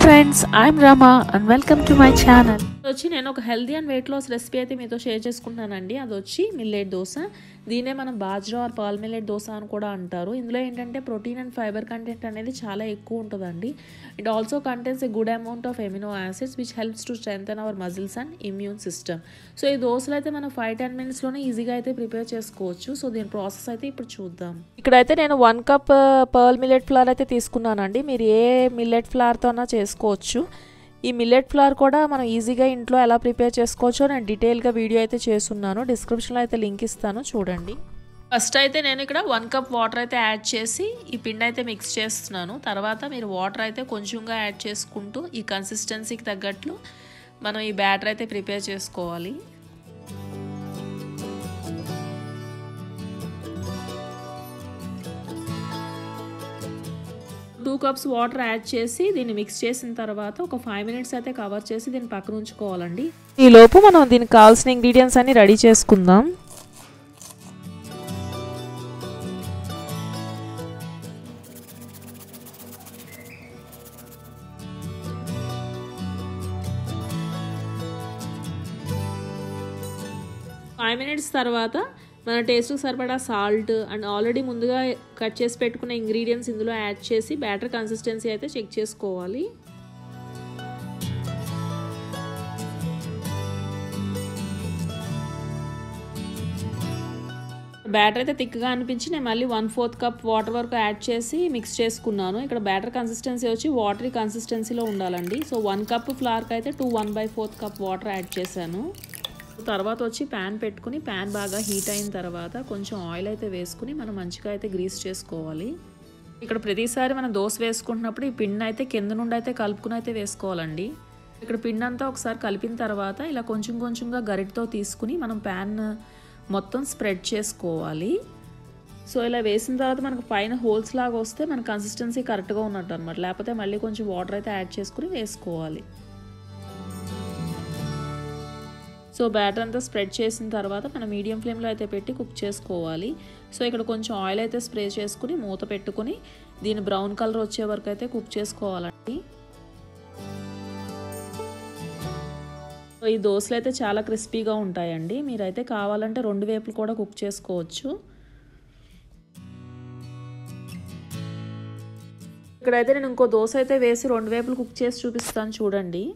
friends I'm Rama and welcome to my channel వచ్చి నేను ఒక healthy and weight loss recipe అయితే మీతో షేర్ చేసుకుంటున్నానండి అది వచ్చి మిల్లెట్ దోశ దీనే మనం bajra or pearl millet dosa అని కూడా అంటారు ఇందులో ఏంటంటే ప్రోటీన్ అండ్ ఫైబర్ కంటెంట్ అనేది చాలా ఎక్కువ ఉంటుందండి it also contains a good amount of amino acids which helps to strengthen our muscles and immune system so ఈ దోశలు అయితే మనం ఫైవ్ టెన్ మినిట్స్లోనే ఈజీగా అయితే ప్రిపేర్ చేసుకోవచ్చు సో దీని ప్రాసెస్ అయితే ఇప్పుడు చూద్దాం ఇక్కడైతే నేను one cup pearl millet flour అయితే తీసుకున్నానండి మీరు ఏ మిల్లెట్ ఫ్లవర్తోనా చేసుకోవచ్చు ఈ మిల్లెట్ ఫ్లవర్ కూడా మనం ఈజీగా ఇంట్లో ఎలా ప్రిపేర్ చేసుకోవచ్చో నేను డీటెయిల్గా వీడియో అయితే చేస్తున్నాను డిస్క్రిప్షన్లో అయితే లింక్ ఇస్తాను చూడండి ఫస్ట్ అయితే నేను ఇక్కడ వన్ కప్ వాటర్ అయితే యాడ్ చేసి ఈ పిండి అయితే మిక్స్ చేస్తున్నాను తర్వాత మీరు వాటర్ అయితే కొంచెంగా యాడ్ చేసుకుంటూ ఈ కన్సిస్టెన్సీకి తగ్గట్లు మనం ఈ బ్యాటర్ అయితే ప్రిపేర్ చేసుకోవాలి టూ కప్స్ వాటర్ యాడ్ చేసి దీన్ని మిక్స్ చేసిన తర్వాత ఒక ఫైవ్ మినిట్స్ అయితే కవర్ చేసి దీన్ని పక్కన ఉంచుకోవాలండి ఈ లోపు మనం దీనికి కావాల్సిన ఇంగ్రీడియంట్స్ అన్ని రెడీ చేసుకుందాం ఫైవ్ మినిట్స్ తర్వాత మన టేస్ట్కి సరిపడా సాల్ట్ అండ్ ఆల్రెడీ ముందుగా కట్ చేసి పెట్టుకున్న ఇంగ్రీడియంట్స్ ఇందులో యాడ్ చేసి బ్యాటర్ కన్సిస్టెన్సీ అయితే చెక్ చేసుకోవాలి బ్యాటర్ అయితే థిక్గా అనిపించి నేను మళ్ళీ వన్ ఫోర్త్ కప్ వాటర్ వరకు యాడ్ చేసి మిక్స్ చేసుకున్నాను ఇక్కడ బ్యాటర్ కన్సిస్టెన్సీ వచ్చి వాటరీ కన్సిస్టెన్సీలో ఉండాలండి సో వన్ కప్ ఫ్లవర్కి అయితే two one by fourth cup water add చేశాను తర్వాత వచ్చి ప్యాన్ పెట్టుకుని ప్యాన్ బాగా హీట్ అయిన తర్వాత కొంచెం ఆయిల్ అయితే వేసుకుని మనం మంచిగా అయితే గ్రీస్ చేసుకోవాలి ఇక్కడ ప్రతిసారి మనం దోశ వేసుకుంటున్నప్పుడు ఈ పిండి అయితే కింద నుండి అయితే కలుపుకుని అయితే వేసుకోవాలండి ఇక్కడ పిండి అంతా ఒకసారి కలిపిన తర్వాత ఇలా కొంచెం కొంచెంగా గరిటతో తీసుకుని మనం ప్యాన్ మొత్తం స్ప్రెడ్ చేసుకోవాలి సో ఇలా వేసిన తర్వాత మనకు పైన హోల్స్ లాగా వస్తే మన కన్సిస్టెన్సీ కరెక్ట్గా ఉన్నట్టు అనమాట లేకపోతే మళ్ళీ కొంచెం వాటర్ అయితే యాడ్ చేసుకుని వేసుకోవాలి సో బ్యాటర్ అంతా స్ప్రెడ్ చేసిన తర్వాత మనం మీడియం ఫ్లేమ్లో అయితే పెట్టి కుక్ చేసుకోవాలి సో ఇక్కడ కొంచెం ఆయిల్ అయితే స్ప్రే చేసుకుని మూత పెట్టుకుని దీని బ్రౌన్ కలర్ వచ్చే వరకు అయితే కుక్ చేసుకోవాలండి సో ఈ దోశలు అయితే చాలా క్రిస్పీగా ఉంటాయండి మీరైతే కావాలంటే రెండు వేపులు కూడా కుక్ చేసుకోవచ్చు ఇక్కడైతే నేను ఇంకో దోశ అయితే వేసి రెండు వేపులు కుక్ చేసి చూపిస్తాను చూడండి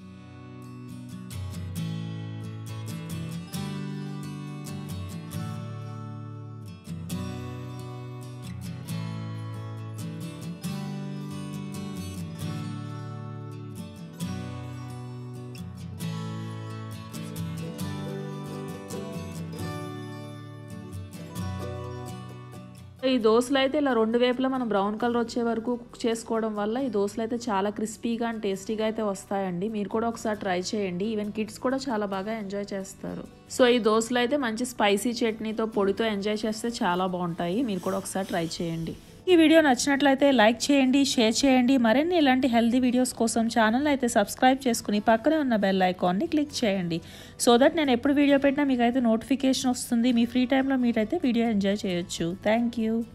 ఈ దోశలు అయితే ఇలా రెండు వేపులా మనం బ్రౌన్ కలర్ వచ్చే వరకు కుక్ చేసుకోవడం వల్ల ఈ దోశలు అయితే చాలా క్రిస్పీగా అండ్ టేస్టీగా అయితే వస్తాయండి మీరు కూడా ఒకసారి ట్రై చేయండి ఈవెన్ కిడ్స్ కూడా చాలా బాగా ఎంజాయ్ చేస్తారు సో ఈ దోశలు అయితే మంచి స్పైసీ చట్నీతో పొడితో ఎంజాయ్ చేస్తే చాలా బాగుంటాయి మీరు కూడా ఒకసారి ట్రై చేయండి ఈ వీడియో నచ్చినట్లయితే లైక్ చేయండి షేర్ చేయండి మరిన్ని ఇలాంటి హెల్తీ వీడియోస్ కోసం ఛానల్ అయితే సబ్స్క్రైబ్ చేసుకుని పక్కనే ఉన్న బెల్ ఐకాన్ని క్లిక్ చేయండి సో దట్ నేను ఎప్పుడు వీడియో పెట్టినా మీకు అయితే నోటిఫికేషన్ వస్తుంది మీ ఫ్రీ టైంలో మీరైతే వీడియో ఎంజాయ్ చేయొచ్చు థ్యాంక్ యూ